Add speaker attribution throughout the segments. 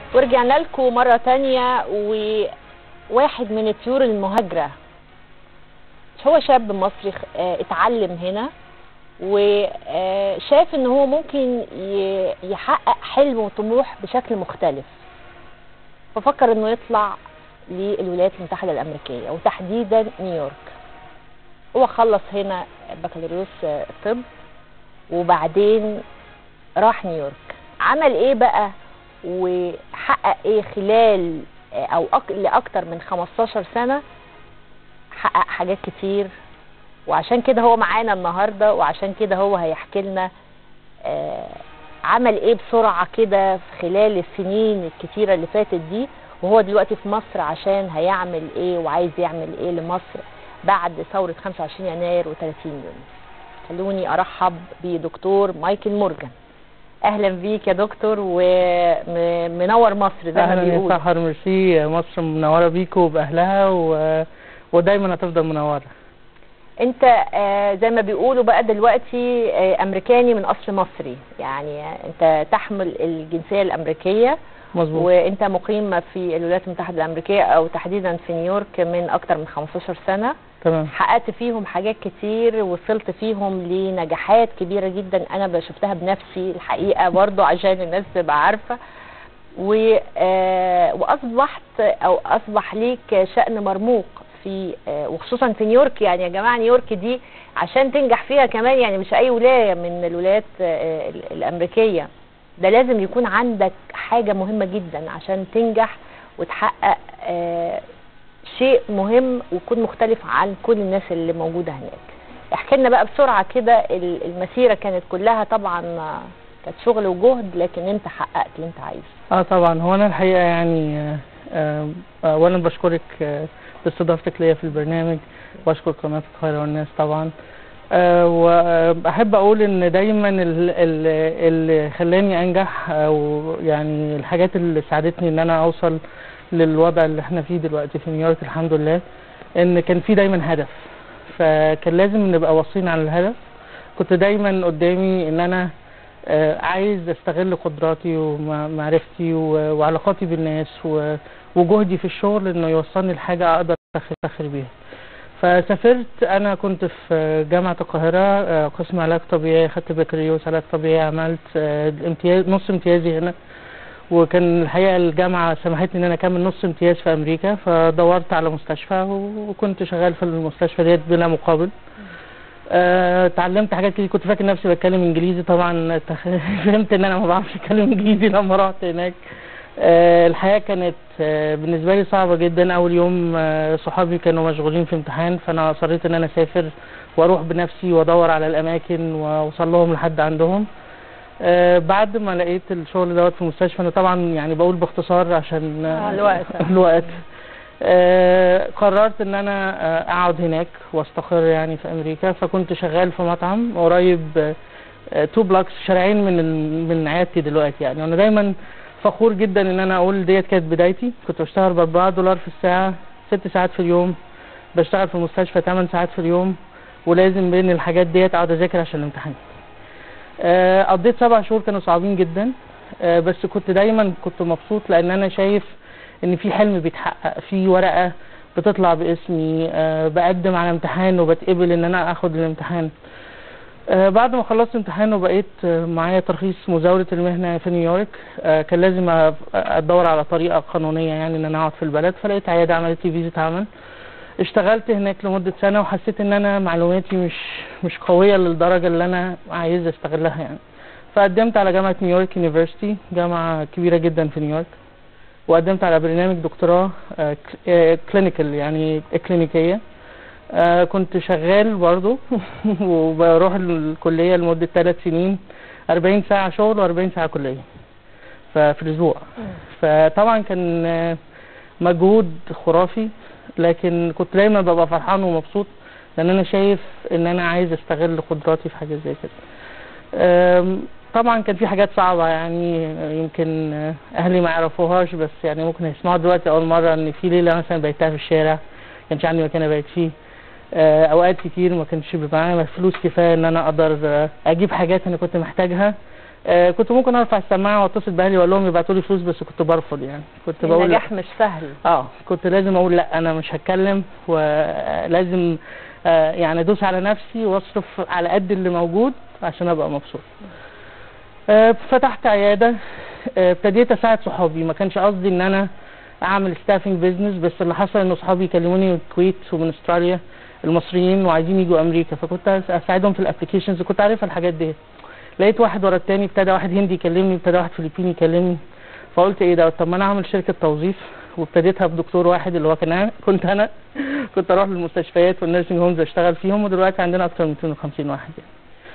Speaker 1: ورجعنا لكم مرة تانية وواحد من الطيور المهاجرة هو شاب مصري خ- آه، اتعلم هنا وشاف ان هو ممكن ي- يحقق حلم وطموح بشكل مختلف ففكر انه يطلع للولايات المتحدة الامريكية وتحديدا نيويورك هو خلص هنا بكالوريوس آه، طب وبعدين راح نيويورك عمل ايه بقى وحقق ايه خلال آه، او أك... لاكتر من 15 سنة حقق حاجات كتير وعشان كده هو معانا النهارده وعشان كده هو هيحكي لنا آه، عمل ايه بسرعه كده في خلال السنين الكتيره اللي فاتت دي وهو دلوقتي في مصر عشان هيعمل ايه وعايز يعمل ايه لمصر بعد ثوره 25 يناير و30 يونيو خلوني ارحب بدكتور مايكل مورجان اهلا بيك يا دكتور ومنور مصر زي ما
Speaker 2: اهلا يا
Speaker 1: بيقولوا
Speaker 2: سحر ميرسي مصر منوره بيكوا وباهلها و... ودايما هتفضل منوره
Speaker 1: انت آه، زي ما بيقولوا بقى دلوقتي آه، امريكاني من اصل مصري يعني آه، انت تحمل الجنسيه الامريكيه
Speaker 2: مظبوط
Speaker 1: وانت مقيم في الولايات المتحده الامريكيه او تحديدا في نيويورك من اكتر من 15 سنه
Speaker 2: تمام
Speaker 1: حققت فيهم حاجات كتير وصلت فيهم لنجاحات كبيره جدا انا شفتها بنفسي الحقيقه برضو عشان الناس تبقى عارفه و آه، واصبحت او اصبح ليك شأن مرموق في آه، وخصوصا في نيويورك يعني يا جماعه نيويورك دي عشان تنجح فيها كمان يعني مش اي ولايه من الولايات آه، ال- الامريكيه ده لازم يكون عندك حاجه مهمه جدا عشان تنجح وتحقق آه، شيء مهم ويكون مختلف عن كل الناس اللي موجوده هناك احكي لنا بقى بسرعه كده ال- المسيره كانت كلها طبعا آه، كانت شغل وجهد لكن انت حققت اللي انت عايزه
Speaker 2: اه طبعا هو انا الحقيقه يعني آه، آه، اولا بشكرك آه، باستضافتك ليا في البرنامج واشكر قناه القاهره والناس طبعا آه، واحب اقول ان دايما ال- ال- اللي خلاني انجح او يعني الحاجات اللي ساعدتني ان انا اوصل للوضع اللي احنا فيه دلوقتي في نيويورك الحمد لله ان كان في دايما هدف فكان لازم نبقى واصلين على الهدف كنت دايما قدامي ان انا آه، عايز استغل قدراتي ومعرفتي و- وعلاقاتي بالناس و- وجهدي في الشغل انه يوصلني لحاجه اقدر أفتخر أفتخر بيها فسافرت انا كنت في جامعه القاهره آه، قسم علاج طبيعي خدت بكالوريوس علاج طبيعي عملت آه، الامتياز نص امتيازي هنا وكان الحقيقه الجامعه سمحت لي ان انا اكمل نص امتياز في امريكا فدورت على مستشفى وكنت شغال في المستشفى ديت بلا مقابل آه، اتعلمت حاجات كتير كنت فاكر نفسي بتكلم انجليزي طبعا تخ- فهمت ان انا ما بعرفش اتكلم انجليزي لما رحت هناك آه، الحياه كانت آه، بالنسبه لي صعبه جدا اول يوم آه، صحابي كانوا مشغولين في امتحان فانا اصريت ان انا اسافر واروح بنفسي وادور على الاماكن واوصل لهم لحد عندهم آه، بعد ما لقيت الشغل دوت في المستشفى انا طبعا يعني بقول باختصار عشان
Speaker 1: آه، الوقت.
Speaker 2: الوقت آه، قررت ان انا آه، اقعد هناك واستقر يعني في امريكا فكنت شغال في مطعم قريب تو بلوكس شارعين من ال- من عيادتي دلوقتي يعني وانا دايما فخور جدا ان انا اقول ديت كانت بدايتي كنت بشتغل ب 4 دولار في الساعه ست ساعات في اليوم بشتغل في المستشفى 8 ساعات في اليوم ولازم بين الحاجات ديت اقعد اذاكر عشان الامتحان آه، قضيت سبع شهور كانوا صعبين جدا آه، بس كنت دايما كنت مبسوط لان انا شايف ان في حلم بيتحقق في ورقه بتطلع باسمي آه، بقدم على امتحان وبتقبل ان انا اخد الامتحان آه، بعد ما خلصت امتحان وبقيت آه، معايا ترخيص مزاوله المهنه في نيويورك آه، كان لازم أ- ادور على طريقه قانونيه يعني ان انا اقعد في البلد فلقيت عياده عملت لي فيزا عمل اشتغلت هناك لمده سنه وحسيت ان انا معلوماتي مش مش قويه للدرجه اللي انا عايز استغلها يعني فقدمت على جامعه نيويورك يونيفرسيتي جامعه كبيره جدا في نيويورك وقدمت على برنامج دكتوراه كلينيكال يعني اكلينيكيه آه، كنت شغال برضو وبروح الكليه لمده ثلاث سنين 40 ساعه شغل و40 ساعه كليه ففي الاسبوع فطبعا كان آه، مجهود خرافي لكن كنت دايما ببقى فرحان ومبسوط لان انا شايف ان انا عايز استغل قدراتي في حاجه زي كده أم، طبعا كان في حاجات صعبة يعني يمكن أهلي ما يعرفوهاش بس يعني ممكن يسمعوا دلوقتي أول مرة إن في ليلة مثلا بيتها في الشارع كانش عندي مكان أبيت فيه آه، أوقات كتير ما كانش بيبقى معايا فلوس كفاية إن أنا أقدر آه، أجيب حاجات أنا كنت محتاجها آه كنت ممكن ارفع السماعه واتصل باهلي واقول لهم يبعتوا لي فلوس بس كنت برفض يعني كنت بقول لا.
Speaker 1: النجاح مش سهل
Speaker 2: اه كنت لازم اقول لا انا مش هتكلم ولازم آه يعني ادوس على نفسي واصرف على قد اللي موجود عشان ابقى مبسوط آه فتحت عياده آه، ابتديت اساعد صحابي ما كانش قصدي ان انا اعمل ستافنج بيزنس بس اللي حصل ان صحابي يكلموني من الكويت ومن استراليا المصريين وعايزين يجوا امريكا فكنت اساعدهم في الابلكيشنز كنت عارفها الحاجات دي لقيت واحد ورا التاني ابتدى واحد هندي يكلمني ابتدى واحد فلبيني يكلمني فقلت ايه ده طب ما انا اعمل شركه توظيف وابتديتها بدكتور واحد اللي هو كان أنا كنت انا كنت اروح للمستشفيات والنيرسينج هومز اشتغل فيهم ودلوقتي عندنا اكتر من 250 واحد يعني.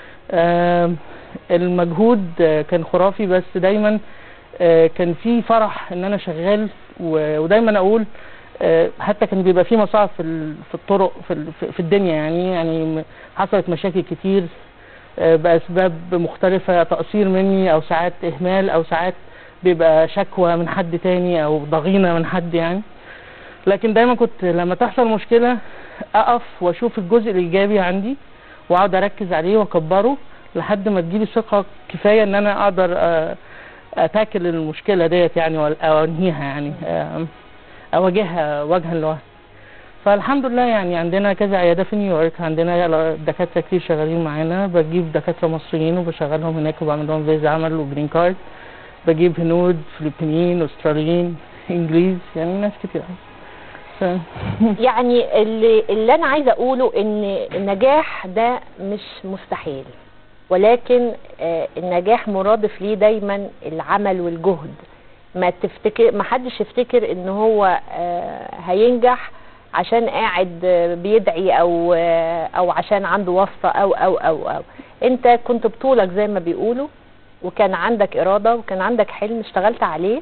Speaker 2: آم، المجهود آه، كان خرافي بس دايما آه، كان في فرح ان انا شغال و- ودايما اقول آه، حتى كان بيبقى في مصاعب في ال- في الطرق في ال- في- في الدنيا يعني يعني م- حصلت مشاكل كتير آه، باسباب مختلفه تقصير مني او ساعات اهمال او ساعات بيبقى شكوى من حد تاني او ضغينه من حد يعني لكن دايما كنت لما تحصل مشكله اقف واشوف الجزء الايجابي عندي واقعد اركز عليه واكبره لحد ما تجيلي ثقه كفايه ان انا اقدر آه، اتاكل المشكله ديت يعني وال- او انهيها يعني آم، اواجهها وجها لوجه فالحمد لله يعني عندنا كذا عياده في نيويورك عندنا دكاتره كتير شغالين معانا بجيب دكاتره مصريين وبشغلهم هناك وبعمل لهم فيزا عمل وجرين كارد بجيب هنود فلبينيين استراليين انجليز يعني ناس كتير أوي. ف...
Speaker 1: يعني اللي, اللي انا عايزه اقوله ان النجاح ده مش مستحيل ولكن آه، النجاح مرادف ليه دايما العمل والجهد ما تفتكر ما حدش يفتكر ان هو آه، هينجح عشان قاعد آه، بيدعي او آه، او عشان عنده واسطه او او او او انت كنت بطولك زي ما بيقولوا وكان عندك اراده وكان عندك حلم اشتغلت عليه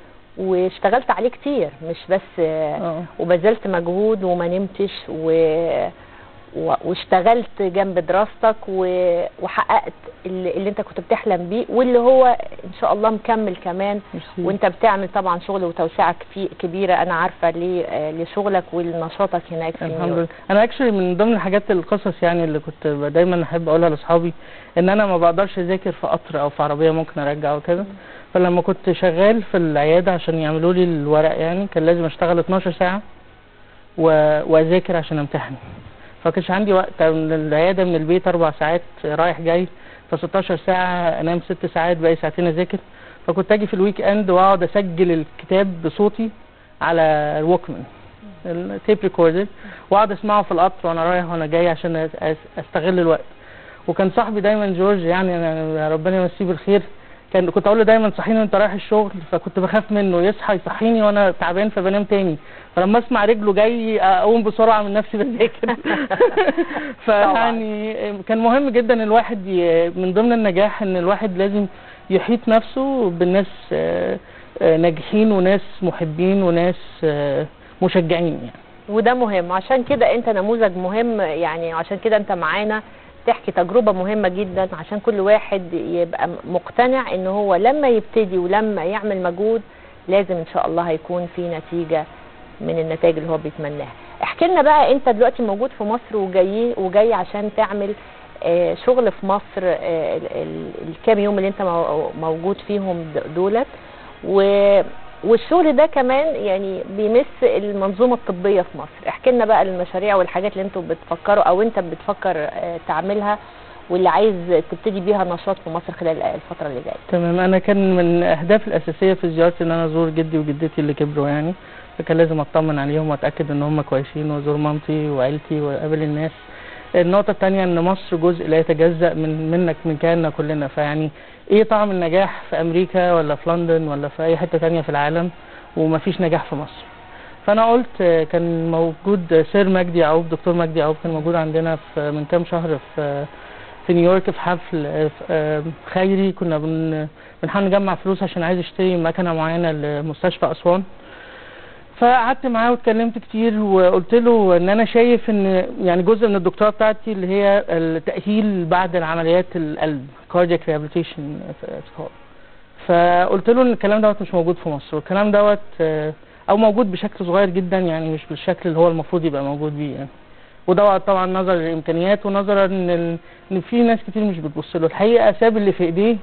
Speaker 1: واشتغلت عليه كتير مش بس آه،
Speaker 2: آه.
Speaker 1: وبذلت مجهود وما نمتش و... و... واشتغلت جنب دراستك و... وحققت اللي... اللي انت كنت بتحلم بيه واللي هو ان شاء الله مكمل كمان
Speaker 2: ميرسي.
Speaker 1: وانت بتعمل طبعا شغل وتوسعه كفي... كبيره انا عارفه ل... آه، لشغلك ولنشاطك هناك في
Speaker 2: الحمد لله
Speaker 1: نيويورك
Speaker 2: انا اكشلي من ضمن الحاجات القصص يعني اللي كنت ب- دايما احب اقولها لاصحابي ان انا ما بقدرش اذاكر في قطر او في عربيه ممكن ارجع وكده فلما كنت شغال في العياده عشان يعملوا لي الورق يعني كان لازم اشتغل 12 ساعه و... واذاكر عشان امتحن فكانش عندي وقت من العياده من البيت اربع ساعات رايح جاي ف 16 ساعه انام ست ساعات باقي ساعتين اذاكر فكنت اجي في الويك اند واقعد اسجل الكتاب بصوتي على الوكمان التيب ريكوردر واقعد اسمعه في القطر وانا رايح وانا جاي عشان أس- أس- استغل الوقت وكان صاحبي دايما جورج يعني أنا ربنا يمسيه بالخير كان كنت اقول له دايما صحيني وانت رايح الشغل فكنت بخاف منه يصحى يصحيني وانا تعبان فبنام تاني فلما اسمع رجله جاي اقوم بسرعه من نفسي بذاكر فيعني كان مهم جدا الواحد ي... من ضمن النجاح ان الواحد لازم يحيط نفسه بالناس آه، آه، ناجحين وناس محبين وناس آه، مشجعين يعني
Speaker 1: وده مهم عشان كده انت نموذج مهم يعني عشان كده انت معانا تحكي تجربة مهمة جدا عشان كل واحد يبقى مقتنع ان هو لما يبتدي ولما يعمل مجهود لازم ان شاء الله هيكون في نتيجة من النتائج اللي هو بيتمناها احكي لنا بقى انت دلوقتي موجود في مصر وجاي وجاي عشان تعمل آه، شغل في مصر آه، ال- ال- الكام يوم اللي انت مو- موجود فيهم د- دولت و والشغل ده كمان يعني بيمس المنظومه الطبيه في مصر احكي لنا بقى المشاريع والحاجات اللي انتوا بتفكروا او انت بتفكر آه، تعملها واللي عايز تبتدي بيها نشاط في مصر خلال الفتره اللي جايه
Speaker 2: تمام انا كان من اهدافي الاساسيه في زيارتي ان انا ازور جدي وجدتي اللي كبروا يعني فكان لازم اطمن عليهم واتاكد ان هم كويسين وازور مامتي وعيلتي واقابل الناس النقطة التانية ان مصر جزء لا يتجزأ من منك من كياننا كلنا فيعني ايه طعم النجاح في امريكا ولا في لندن ولا في اي حتة تانية في العالم ومفيش نجاح في مصر فانا قلت آه، كان موجود آه، سير مجدي يعقوب دكتور مجدي يعقوب كان موجود عندنا في من كام شهر في في نيويورك في حفل آه، في- آه، خيري كنا بن بنحاول نجمع فلوس عشان عايز اشتري مكنه معينه لمستشفى اسوان فقعدت معاه واتكلمت كتير وقلت له ان انا شايف ان يعني جزء من الدكتوراه بتاعتي اللي هي التاهيل بعد العمليات القلب cardiac rehabilitation it's called. فقلت له ان الكلام دوت مش موجود في مصر والكلام دوت آه، او موجود بشكل صغير جدا يعني مش بالشكل اللي هو المفروض يبقى موجود بيه يعني وده طبعا نظرا للامكانيات ونظرا ان ال- ان في ناس كتير مش بتبص له الحقيقه ساب اللي في ايديه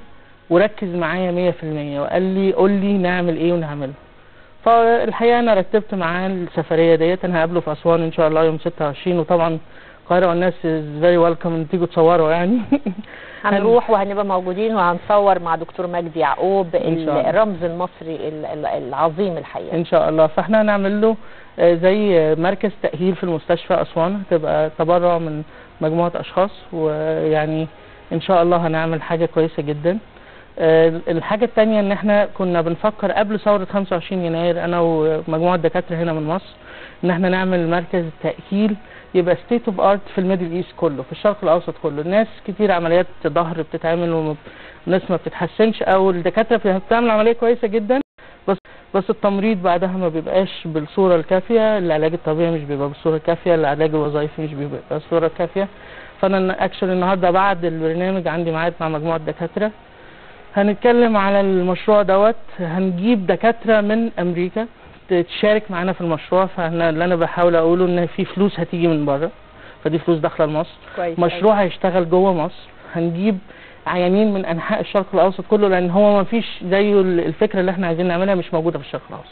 Speaker 2: وركز معايا 100% وقال لي قول لي نعمل ايه ونعمله فالحقيقه انا رتبت معاه السفريه ديت انا هقابله في اسوان ان شاء الله يوم 26 وطبعا القاهره والناس فيري ويلكم ان تيجوا تصوروا يعني
Speaker 1: هنروح وهنبقى موجودين وهنصور مع دكتور مجدي يعقوب
Speaker 2: إن شاء الله.
Speaker 1: الرمز المصري ال- ال- العظيم الحقيقه
Speaker 2: ان شاء الله فاحنا هنعمل له آه، زي آه، مركز تاهيل في المستشفى اسوان هتبقى تبرع من مجموعه اشخاص ويعني ان شاء الله هنعمل حاجه كويسه جدا آه، الحاجه الثانيه ان احنا كنا بنفكر قبل ثوره 25 يناير انا ومجموعه دكاتره هنا من مصر ان احنا نعمل مركز تاهيل يبقى ستيت اوف ارت في الميدل ايست كله في الشرق الاوسط كله الناس كتير عمليات ظهر بتتعمل والناس ما بتتحسنش او الدكاتره بتعمل عمليه كويسه جدا بس بس التمريض بعدها ما بيبقاش بالصوره الكافيه العلاج الطبيعي مش بيبقى بالصوره الكافيه العلاج الوظيفي مش بيبقى بالصوره الكافيه فانا اكشن النهارده بعد البرنامج عندي ميعاد مع مجموعه دكاتره هنتكلم على المشروع دوت هنجيب دكاتره من امريكا تشارك معانا في المشروع فاحنا اللي انا بحاول اقوله ان في فلوس هتيجي من بره فدي فلوس داخله لمصر
Speaker 1: كويس
Speaker 2: مشروع هيشتغل جوه مصر هنجيب عيانين من انحاء الشرق الاوسط كله لان هو ما فيش زيه ال- الفكره اللي احنا عايزين نعملها مش موجوده في الشرق الاوسط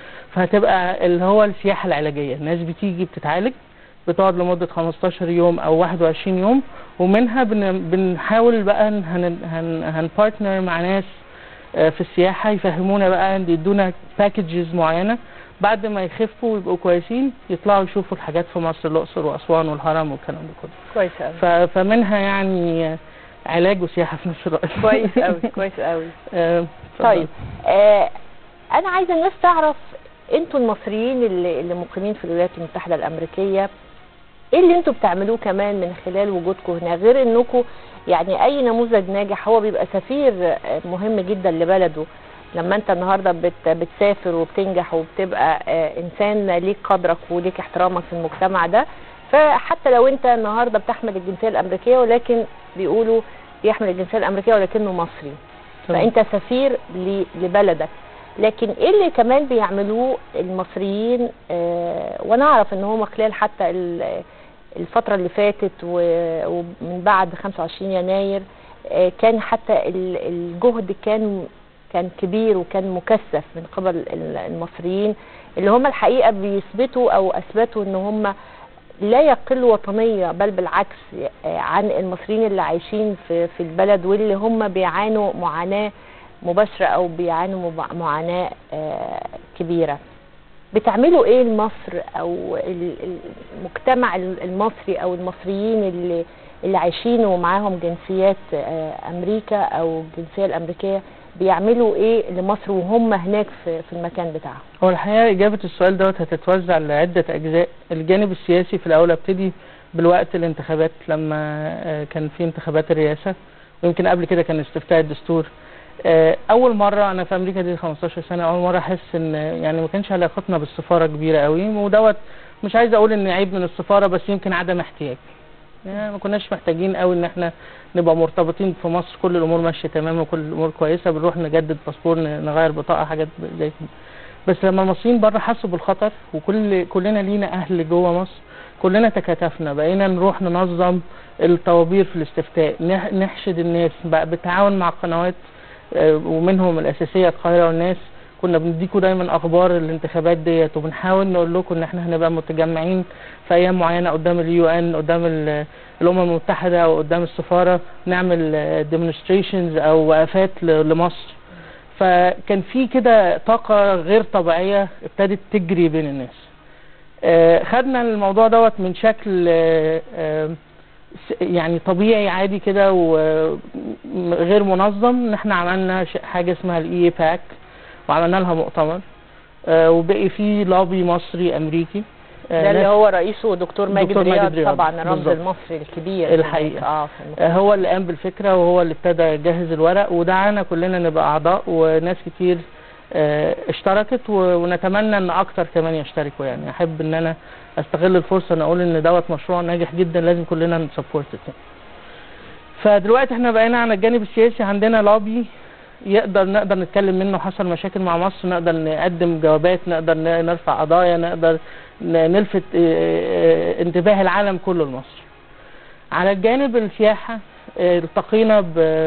Speaker 2: فهتبقى اللي هو السياحه العلاجيه الناس بتيجي بتتعالج بتقعد لمده 15 يوم او 21 يوم ومنها بن بنحاول بقى إن هن هن هنبارتنر مع ناس آه، في السياحه يفهمونا بقى يدونا باكجز معينه بعد ما يخفوا ويبقوا كويسين يطلعوا يشوفوا الحاجات في مصر الاقصر واسوان والهرم والكلام ده كله
Speaker 1: كويس قوي
Speaker 2: ف- فمنها يعني علاج وسياحه في نفس الوقت
Speaker 1: كويس قوي كويس قوي
Speaker 2: آه، اتفضل.
Speaker 1: طيب آه انا عايزه الناس تعرف انتوا المصريين اللي, اللي مقيمين في الولايات المتحده الامريكيه ايه اللي انتوا بتعملوه كمان من خلال وجودكم هنا غير انكم يعني اي نموذج ناجح هو بيبقى سفير آه، مهم جدا لبلده لما انت النهارده بت بتسافر وبتنجح وبتبقى آه، انسان ليك قدرك وليك احترامك في المجتمع ده فحتى لو انت النهارده بتحمل الجنسيه الامريكيه ولكن بيقولوا بيحمل الجنسيه الامريكيه ولكنه مصري
Speaker 2: تمام.
Speaker 1: فانت سفير ل- لبلدك لكن ايه اللي كمان بيعملوه المصريين آه وانا اعرف ان هم خلال حتى ال- الفتره اللي فاتت و- ومن بعد 25 يناير آه كان حتى ال- الجهد كان كان كبير وكان مكثف من قبل ال- المصريين اللي هم الحقيقه بيثبتوا او اثبتوا ان هم لا يقلوا وطنيه بل بالعكس آه، عن المصريين اللي عايشين في في البلد واللي هم بيعانوا معاناه مباشره او بيعانوا مب- معاناه آه، كبيره بتعملوا ايه لمصر او ال- ال- المجتمع ال- المصري او المصريين اللي اللي عايشين ومعاهم جنسيات آه، امريكا او الجنسيه الامريكيه بيعملوا ايه لمصر وهم هناك في في المكان بتاعهم
Speaker 2: هو الحقيقه اجابه السؤال دوت هتتوزع لعده اجزاء الجانب السياسي في الاول ابتدي بالوقت الانتخابات لما آه، كان في انتخابات الرئاسه ويمكن قبل كده كان استفتاء الدستور آه، اول مره انا في امريكا دي 15 سنه اول مره احس ان يعني ما كانش علاقتنا بالسفاره كبيره قوي ودوت مش عايز اقول ان عيب من السفاره بس يمكن عدم احتياج يعني ما كناش محتاجين قوي ان احنا نبقى مرتبطين في مصر كل الامور ماشيه تمام وكل الامور كويسه بنروح نجدد باسبور ن- نغير بطاقه حاجات زي كده بس لما المصريين بره حسوا بالخطر وكل كلنا لينا اهل جوه مصر كلنا تكاتفنا بقينا نروح ننظم الطوابير في الاستفتاء نح- نحشد الناس بقى بالتعاون مع قنوات آه، ومنهم الاساسيه القاهره والناس كنا بنديكوا دايما اخبار الانتخابات ديت وبنحاول نقول لكم ان احنا هنبقى متجمعين في ايام معينه قدام اليو ان قدام ال- الامم المتحده او قدام السفاره نعمل ديمونستريشنز او وقفات ل- لمصر فكان في كده طاقه غير طبيعيه ابتدت تجري بين الناس آه، خدنا الموضوع دوت من شكل آه، آه، س- يعني طبيعي عادي كده وغير منظم ان احنا عملنا ش- حاجه اسمها الاي باك وعملنا لها مؤتمر آه، وبقي في لوبي مصري امريكي آه،
Speaker 1: ده اللي
Speaker 2: ناس-
Speaker 1: هو رئيسه دكتور ماجد
Speaker 2: دكتور ماجد
Speaker 1: رياض
Speaker 2: رياض،
Speaker 1: طبعا الرمز
Speaker 2: بالظبط.
Speaker 1: المصري الكبير
Speaker 2: الحقيقة.
Speaker 1: اه في
Speaker 2: آه،
Speaker 1: المجتمع.
Speaker 2: هو اللي قام بالفكره وهو اللي ابتدى يجهز الورق ودعانا كلنا نبقى اعضاء وناس كتير آه، اشتركت و- ونتمنى ان اكتر كمان يشتركوا يعني احب ان انا استغل الفرصه ان اقول ان دوت مشروع ناجح جدا لازم كلنا نسبورت فدلوقتي احنا بقينا على الجانب السياسي عندنا لوبي يقدر نقدر نتكلم منه حصل مشاكل مع مصر نقدر نقدم جوابات نقدر ن- نرفع قضايا نقدر ن- نلفت اه، اه، انتباه العالم كله لمصر على الجانب السياحة اه، التقينا ب-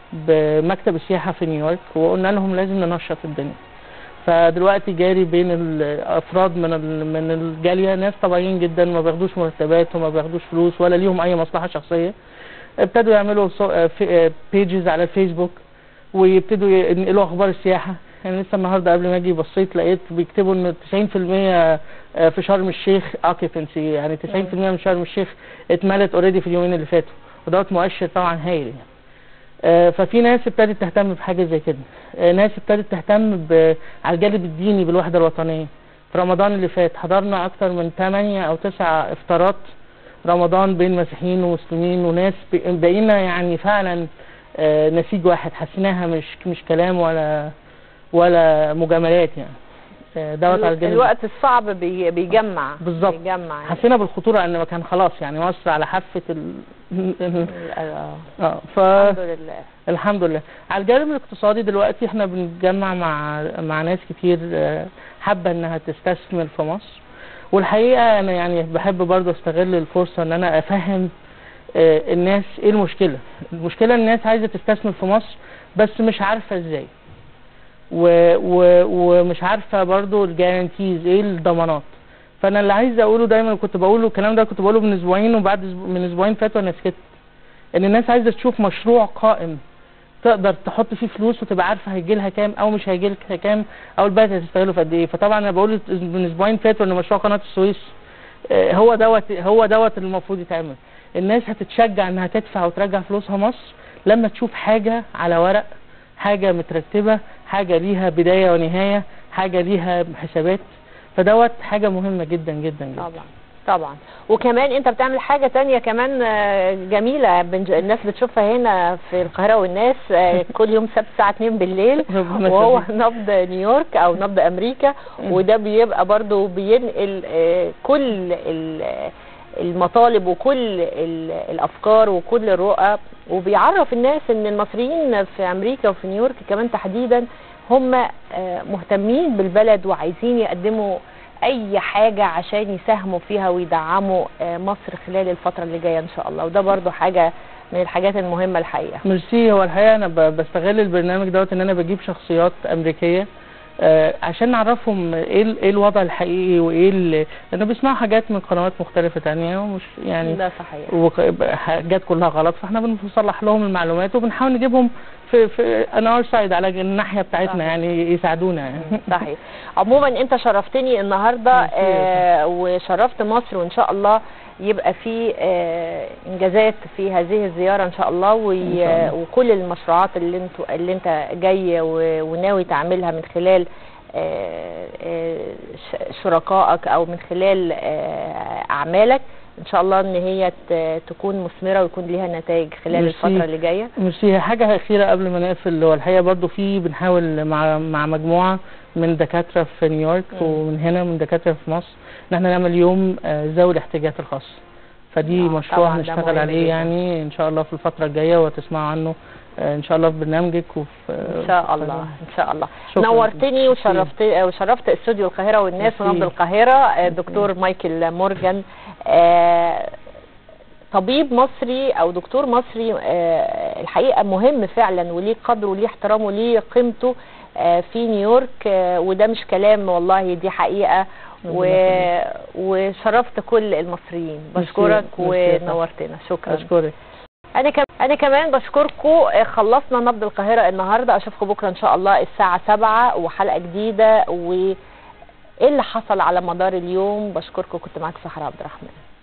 Speaker 2: بمكتب السياحه في نيويورك وقلنا لهم لازم ننشط الدنيا فدلوقتي جاري بين الافراد من ال- من الجاليه ناس طبيعيين جدا ما بياخدوش مرتبات وما بياخدوش فلوس ولا ليهم اي مصلحه شخصيه ابتدوا يعملوا بيجز على الفيسبوك ويبتدوا ينقلوا اخبار السياحه يعني لسه النهارده قبل ما اجي بصيت لقيت بيكتبوا ان 90% في شرم الشيخ occupancy يعني 90% من شرم الشيخ اتملت اوريدي في اليومين اللي فاتوا ودوت مؤشر طبعا هايل يعني آه، ففي ناس ابتدت تهتم بحاجه زي كده آه، ناس ابتدت تهتم ب... على الجانب الديني بالوحده الوطنيه في رمضان اللي فات حضرنا اكتر من 8 او 9 افطارات رمضان بين مسيحيين ومسلمين وناس ب- بقينا يعني فعلا آه، نسيج واحد حسيناها مش مش كلام ولا ولا مجاملات يعني آه، دوت على الجانب
Speaker 1: الوقت الصعب بي- بيجمع
Speaker 2: بالظبط.
Speaker 1: بيجمع يعني.
Speaker 2: حسينا بالخطوره ان كان خلاص يعني مصر على حافه ال... ال-
Speaker 1: آه،
Speaker 2: اه ف
Speaker 1: الحمد لله
Speaker 2: الحمد لله على الجانب الاقتصادي دلوقتي احنا بنتجمع مع مع ناس كتير آه، حابه انها تستثمر في مصر والحقيقه انا يعني بحب برضه استغل الفرصه ان انا افهم آه، الناس ايه المشكله المشكله ان الناس عايزه تستثمر في مصر بس مش عارفه ازاي و و ومش عارفه برضه الجارانتيز ايه الضمانات فانا اللي عايز اقوله دايما كنت بقوله الكلام ده كنت بقوله من اسبوعين وبعد أسبوع- من اسبوعين فاتوا انا سكت ان الناس عايزه تشوف مشروع قائم تقدر تحط فيه فلوس وتبقى عارفه هيجي لها كام او مش هيجي لها كام او البلد هتستغله في قد ايه فطبعا انا بقول من اسبوعين فاتوا ان مشروع قناه السويس آه، هو دوت هو دوت اللي المفروض يتعمل الناس هتتشجع انها تدفع وترجع فلوسها مصر لما تشوف حاجه على ورق حاجه مترتبه حاجه ليها بدايه ونهايه حاجه ليها حسابات فدوت حاجه مهمه جدا جدا جدا
Speaker 1: طبعا طبعا وكمان انت بتعمل حاجة تانية كمان آه، جميلة بنج- الناس بتشوفها هنا في القاهرة والناس آه، كل يوم سبت الساعة 2 بالليل
Speaker 2: ربنا
Speaker 1: وهو
Speaker 2: يخليك.
Speaker 1: نبض نيويورك او نبض امريكا
Speaker 2: مم.
Speaker 1: وده بيبقى برضو بينقل آه، كل ال- المطالب وكل ال- الافكار وكل الرؤى وبيعرف الناس ان المصريين في امريكا وفي نيويورك كمان تحديدا هم آه، مهتمين بالبلد وعايزين يقدموا اي حاجة عشان يساهموا فيها ويدعموا آه، مصر خلال الفترة اللي جاية ان شاء الله وده برضو حاجة من الحاجات المهمة الحقيقة
Speaker 2: ميرسي هو الحقيقه انا ب- بستغل البرنامج دوت ان انا بجيب شخصيات امريكيه آه، عشان نعرفهم ايه ال- ايه الوضع الحقيقي وايه ال- لانه بيسمعوا حاجات من قنوات مختلفه تانية ومش يعني
Speaker 1: ده صحيح
Speaker 2: وق- حاجات كلها غلط فاحنا بنصلح لهم المعلومات وبنحاول نجيبهم في في انار سايد على الناحيه بتاعتنا
Speaker 1: صحيح.
Speaker 2: يعني يساعدونا يعني
Speaker 1: صحيح عموما انت شرفتني النهارده
Speaker 2: ميرسي.
Speaker 1: آه وشرفت مصر وان شاء الله يبقى في آه انجازات في هذه الزياره ان شاء الله, وي
Speaker 2: إن شاء الله.
Speaker 1: وكل المشروعات اللي انت اللي انت جاي و- وناوي تعملها من خلال آه، آه، ش- شركائك او من خلال آه، اعمالك ان شاء الله ان هي ت- تكون مثمره ويكون ليها نتائج خلال
Speaker 2: ميرسي.
Speaker 1: الفتره اللي جايه
Speaker 2: ميرسي هي حاجة أخيرة قبل ما نقفل هو الحقيقة برضو في بنحاول مع مع مجموعة من دكاترة في نيويورك
Speaker 1: مم.
Speaker 2: ومن هنا من دكاترة في مصر إن احنا نعمل يوم آه، ذوي الاحتياجات الخاصة فدي
Speaker 1: آه،
Speaker 2: مشروع
Speaker 1: طبعاً ده
Speaker 2: هنشتغل
Speaker 1: مهم
Speaker 2: عليه
Speaker 1: جداً.
Speaker 2: يعني إن شاء الله في الفترة الجاية وتسمعوا عنه آه، إن شاء الله في برنامجك وفي
Speaker 1: ان شاء الله ان شاء الله
Speaker 2: شكراً.
Speaker 1: نورتني
Speaker 2: ميرسي.
Speaker 1: وشرفت وشرفت استوديو القاهره والناس
Speaker 2: ميرسي.
Speaker 1: ونبض القاهره آه، دكتور مايكل مورجان آه، طبيب مصري او دكتور مصري آه، الحقيقه مهم فعلا وليه قدره وليه احترامه وليه قيمته آه، في نيويورك آه، وده مش كلام والله دي حقيقه و...
Speaker 2: ربنا
Speaker 1: وشرفت كل المصريين
Speaker 2: ميرسي.
Speaker 1: بشكرك
Speaker 2: ميرسي يا فندم.
Speaker 1: ونورتنا شكرا
Speaker 2: أشكرك
Speaker 1: انا كم... انا كمان بشكركم خلصنا نبض القاهره النهارده اشوفكم بكره ان شاء الله الساعه 7 وحلقه جديده و ايه اللي حصل على مدار اليوم بشكركم كنت معاكم سحر عبد الرحمن